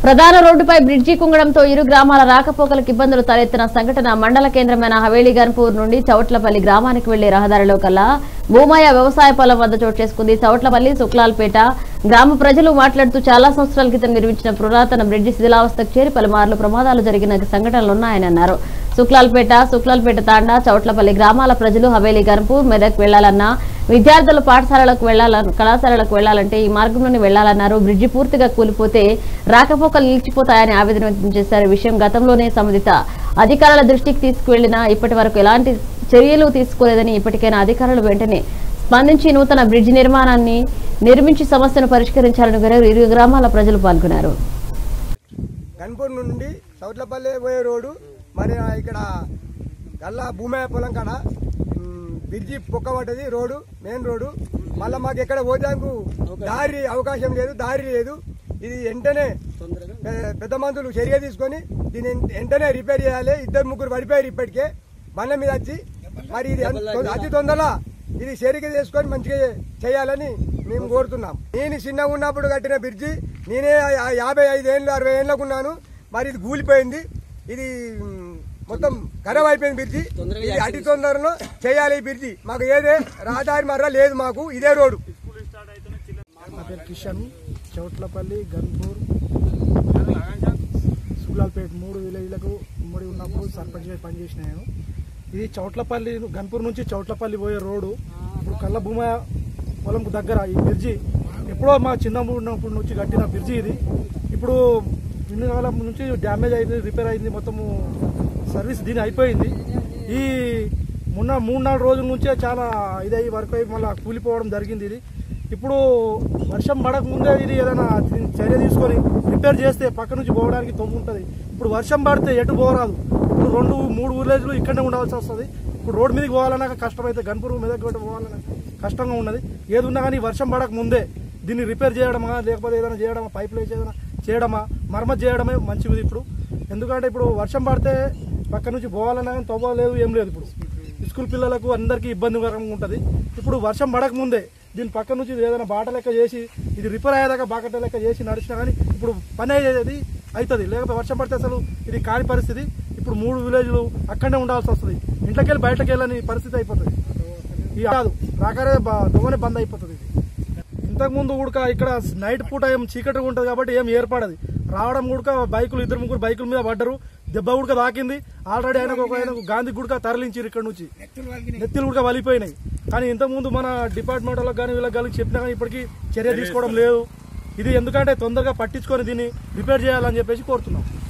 ప్రధాన రోడ్డుపై బ్రిడ్జి కుంగడంతో ఇరు గ్రామాల రాకపోకలకు ఇబ్బందులు తలెత్తిన సంఘటన మండల కేంద్రమైన హవేలీ గన్పూర్ నుండి చౌట్లపల్లి గ్రామానికి వెళ్లే రహదారిలో కల్లా భూమయ్య వ్యవసాయ పొలం వద్ద చోటు చేసుకుంది చౌట్లపల్లి సుక్లాల్పేట గ్రామ ప్రజలు మాట్లాడుతూ చాలా సంవత్సరాల క్రితం నిర్మించిన పురాతన బ్రిడ్జి శిథిలావస్థకు చేరి పలుమార్లు ప్రమాదాలు జరిగిన సంఘటనలున్నాయని అన్నారు సుక్లాల్పేట సుక్లాల్పేట తాండా చౌట్లపల్లి గ్రామాల ప్రజలు హవేలీ గన్పూర్ మెదక్ వెళ్లాలన్నా విద్యార్థులు పాఠశాలలకు వెళ్లాలని కళాశాలలకు వెళ్లాలంటే ఈ మార్గంలోనే వెళ్లాలన్నారు బ్రిడ్జి పూర్తిగా కూలిపోతే రాకపోకలు నిలిచిపోతాయని ఆవేదన వ్యక్తం చేశారు ఈ విషయం గతంలోనే సంబంధిత అధికారుల దృష్టికి తీసుకువెళ్లినా ఇప్పటి వరకు ఎలాంటి చర్యలు తీసుకోలేదని ఇప్పటికైనా అధికారులు వెంటనే స్పందించి నూతన బ్రిడ్జి నిర్మాణాన్ని నిర్మించి సమస్యను పరిష్కరించాలని కోరారు ఇరు గ్రామాల ప్రజలు పాల్గొన్నారు గన్పూర్ నుండి సౌట్లపల్లి పోయే రోడ్డు మరి ఆ ఇక్కడ గల్లా భూమయ్య పొలం కాడ ఉమ్, బ్రిడ్జి పొక్క పడ్డది రోడ్డు మెయిన్ రోడ్డు మళ్ళీ మాకు ఎక్కడ పోతాకు దారి అవకాశం లేదు దారి లేదు ఇది వెంటనే పె- పెద్ద మందులు చర్య తీసుకొని దీన్ని వెంటనే రిపేర్ చేయాలి ఇద్దరు ముగ్గురు పడిపోయారు ఇప్పటికే బండ్ల మీద వచ్చి మరి ఇది ఎంత- అతి తొందరగా ఇది చేరిక చేసుకొని మంచిగా చేయాలని మేము కోరుతున్నాం నేను చిన్నగా ఉన్నప్పుడు కట్టిన బ్రిడ్జి నేనే ఆ యాభై ఐదు ఏళ్ళు అరవై ఏళ్ళకు ఉన్నాను మరి ఇది కూలిపోయింది ఇది మ్, మొత్తం ఖరాబ్ అయిపోయింది బ్రిడ్జి ఇది అతి తొందరలో చేయాలి ఈ బ్రిడ్జి మాకు ఏదే రహదారి మర్ర లేదు మాకు ఇదే రోడ్డు నా పేరు కిషన్ చౌట్లపల్లి గన్పూర్ సూలాల్పేట మూడు విలేజ్లకు ఉమ్మడి ఉన్నప్పుడు సర్పంచ్గా పనిచేసిన నేను ఇది చౌట్లపల్లి గన్పూర్ నుంచి చౌట్లపల్లి పోయే రోడ్డు ఇప్పుడు కళ్ళ భూమ పొలంకు దగ్గర ఈ బ్రిడ్జి ఎప్పుడో మా చిన్నప్పుడు ఉన్నప్పుడు నుంచి కట్టిన బ్రిడ్జి ఇది ఇప్పుడు ఇన్ని కాలం నుంచి డ్యామేజ్ అయింది రిపేర్ అయింది మొత్తము సర్వీస్ దీని అయిపోయింది ఈ మొన్న మూడు నాలుగు రోజుల నుంచే చాలా ఇదయ్యి వర్క్ అయ్యి మళ్ళీ కూలిపోవడం జరిగింది ఇది ఇప్పుడు వర్షం పడక ముందే ఇది ఏదైనా దీన్ని చర్య తీసుకొని రిపేర్ చేస్తే పక్క నుంచి పోవడానికి తొమ్ము ఉంటుంది ఇప్పుడు వర్షం పడితే ఎటు పోరాదు ఇప్పుడు రెండు మూడు విలేజ్లు ఇక్కడనే ఉండాల్సి వస్తుంది ఇప్పుడు రోడ్ మీదకి పోవాలన్నా కష్టమైతే గన్పూర్ మెదక్ గట్ట పోవాలన్నా కష్టంగా ఉన్నది ఏది ఉన్నా కానీ వర్షం పడక ముందే దీన్ని రిపేర్ చేయడమా లేకపోతే ఏదైనా చేయడమా పైప్ లైన్స్ ఏదైనా చేయడమా మరమ్మతు చేయడమే మంచిది ఇప్పుడు ఎందుకంటే ఇప్పుడు వర్షం పడితే పక్క నుంచి పోవాలన్నా కానీ తవ్వ లేదు ఏం లేదు ఇప్పుడు స్కూల్ పిల్లలకు అందరికీ ఇబ్బందికరంగా ఉంటుంది ఇప్పుడు వర్షం పడక ముందే దీని పక్క నుంచి ఏదైనా బాట లెక్క చేసి ఇది రిపేర్ అయ్యేదాకా బాకట లెక్క చేసి నడిచినా కానీ ఇప్పుడు పని అయ్యేది అవుతుంది లేకపోతే వర్షం పడితే అసలు ఇది కాని పరిస్థితి ఇప్పుడు మూడు విలేజ్లు అక్కడనే ఉండాల్సి వస్తుంది ఇంట్లోకి వెళ్ళి బయటకు వెళ్ళని పరిస్థితి అయిపోతుంది ఇది కాదు రాకరే దొంగనే బంద్ అయిపోతుంది ఇది ఇంతకుముందు కూడా ఇక్కడ నైట్ పూట ఏం చీకటిగా ఉంటుంది కాబట్టి ఏం ఏర్పడదు రావడం కూడా బైకులు ఇద్దరు ముగ్గురు బైకుల మీద పడ్డరు దెబ్బ ఉడక తాకింది ఆల్రెడీ ఆయనకు ఒక ఆయనకు గాంధీ గుడక తరలించారు ఇక్కడ నుంచి నెత్తిలు ఉడక వలిపోయినాయి కానీ ఇంతకుముందు మన డిపార్ట్మెంట్ వాళ్ళకి కానీ వీళ్ళకి కానీ చెప్పినా కానీ ఇప్పటికీ చర్య తీసుకోవడం లేదు ఇది ఎందుకంటే తొందరగా పట్టించుకొని దీన్ని రిపేర్ చేయాలని చెప్పేసి కోరుతున్నాం